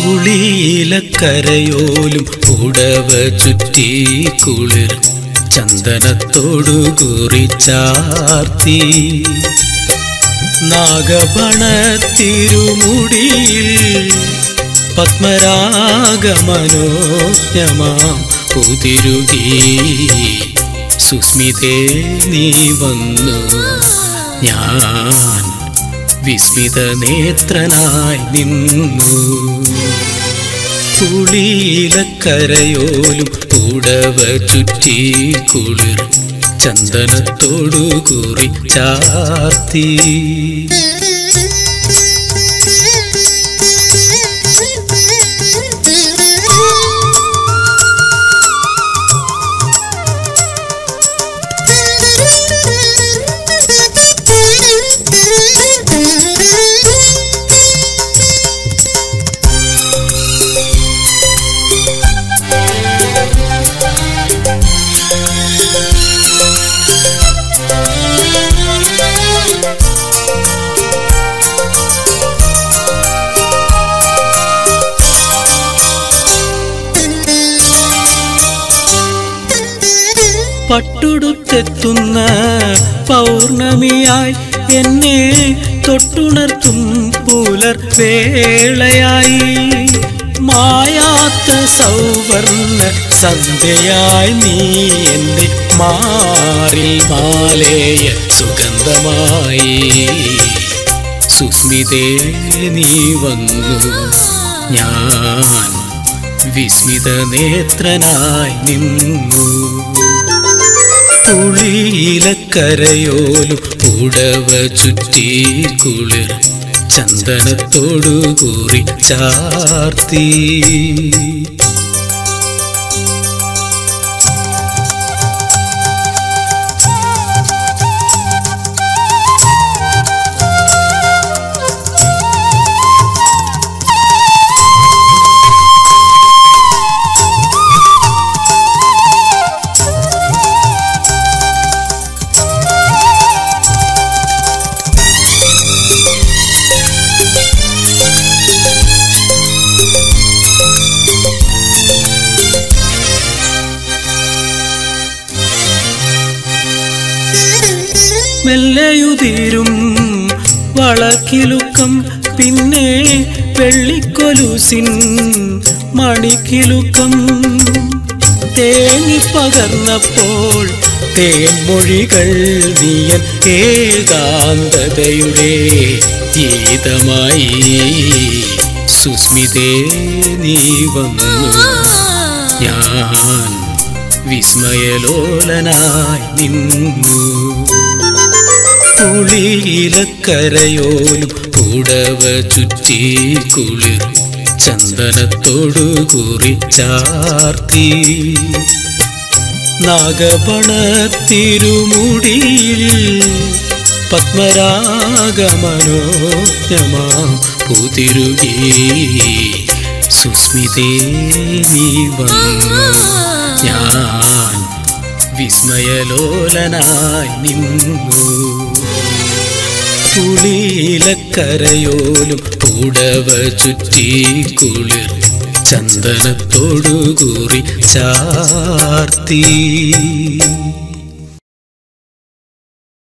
പുളിയിലക്കരയോലും ഉടവ ചുറ്റി കുളിർ ചന്ദനത്തോടു കുറിച്ചാർത്തി നാഗപണ തിരുമുടിയിൽ പത്മരാഗമനോജ്ഞമാം പുതിരുകി സുസ്മിതേ നീ വന്നു ഞാൻ വിസ്മിത നേത്രനായി നിന്നു പുളിയിലക്കരയോലും ഉടവ ചുറ്റി കുളിർ ചന്ദനത്തോടു കുറി ചാർത്തി പട്ടുടുത്തെത്തുന്ന പൗർണമിയായി എന്നെ തൊട്ടുണർത്തും പുലർ വേളയായി മായാത്ത സൗവർണ സന്ധ്യയായി നീ എൻ്റെ മാറിൽ മാലേയ സുഗന്ധമായി സുസ്മിതേ നീ വന്നു ഞാൻ വിസ്മിത നേത്രനായി നിന്നു പുളിയിലക്കരയോലും ഉടവ ചുറ്റി കുളിർ ചന്ദനത്തോടു കുറി ചാർത്തി മെല്ലയുതിരും വളക്കിലുക്കം പിന്നെ വെള്ളിക്കൊലുസിൻ മണിക്കിലുക്കം തേങ്ങിപ്പകർന്നപ്പോൾ തേൻമൊഴികൾ നീയൻ ഏകാന്തതയുടെ ഗീതമായി സുസ്മിതേ നീ വന്നു ഞാൻ വിസ്മയലോലനായി നിന്നു പുളിയിലക്കരയോലും ഉടവ ചുറ്റി കുളിർ ചന്ദനത്തോടു കുറി ചാർത്തി നാഗപണ തിരുമുടിയിൽ പത്മരാഗമനോജ്ഞമാം പുതിരുകി സുസ്മിതേ നീ വന്നു ഞാൻ വിസ്മയലോലനായി നിന്നു പുളിയിലക്കരയോലും ഉടവ ചുറ്റി കുളിർ ചന്ദനത്തോടു കുറി ചാർത്തി